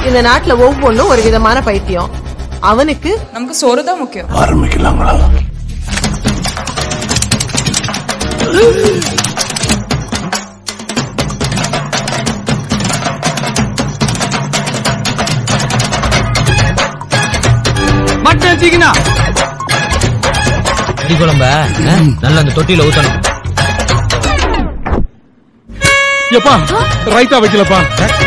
இந்த நாட்டுல ஒவ்வொன்றும் ஒரு விதமான பைத்தியம் அவனுக்கு நமக்கு சோறு தான் முக்கியம் ஆரம்பிக்கலாங்களா மட்டன் சிக்கனா கறி குழம்ப நல்லா அந்த தொட்டியில ஊத்தணும் எப்பா ரைத்தா வைக்கலப்பா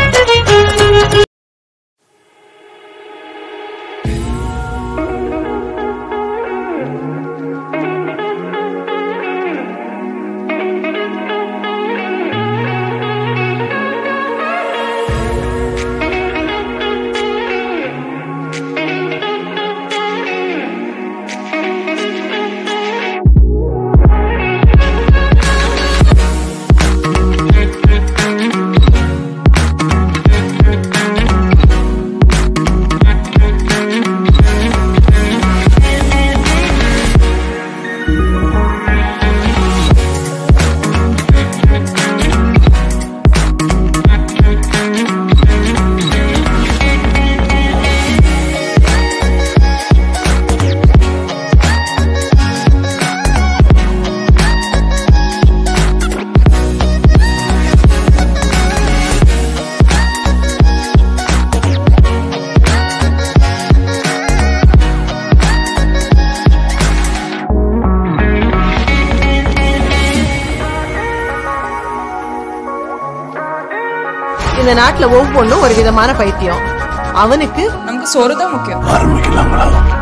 இந்த நாட்டுல ஒவ்வொன்றும் ஒரு விதமான பைத்தியம் அவனுக்கு நமக்கு சோறு தான் முக்கியம் ஆரம்பிக்கலாங்களா